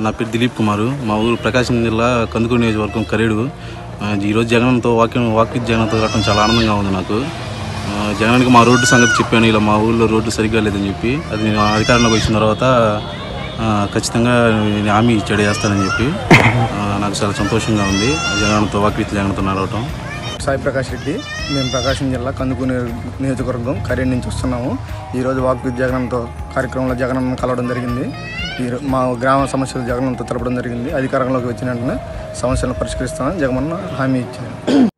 నా పేరు దిలీప్ కుమార్ మా ఊరు ప్రకాశం జిల్లా కందుకూరు నియోజకవర్గం కరేడు ఆ, ఈరోజు జగన్తో వాక్యం వాక్య జగన్తో రావడం చాలా ఆనందంగా ఉంది నాకు ఆ, జగన్కి మా రోడ్డు సంగతి చెప్పాను ఇలా మా ఊళ్ళో రోడ్డు సరిగ్గా లేదని చెప్పి అది నేను అధికారంలోకి వచ్చిన తర్వాత ఆ, ఖచ్చితంగా నేను హామీ ఇచ్చాడు చేస్తానని చెప్పి ఆ, నాకు చాలా సంతోషంగా ఉంది జగన్తో వాక్య జగన్తో నడవటం సాయి ప్రకాష్ రెడ్డి మేము ప్రకాశం జిల్లా కందుకూరు నియోజకవర్గం కరీం నుంచి వస్తున్నాము ఈరోజు వాక్ విత్ జగనంతో కార్యక్రమంలో జగనన్న కలవడం జరిగింది ఈ మా గ్రామ సమస్యలు జగనంతో తెలపడం జరిగింది అధికారంలోకి వచ్చిన వెంటనే సమస్యలను పరిష్కరిస్తామని జగనన్న హామీ ఇచ్చారు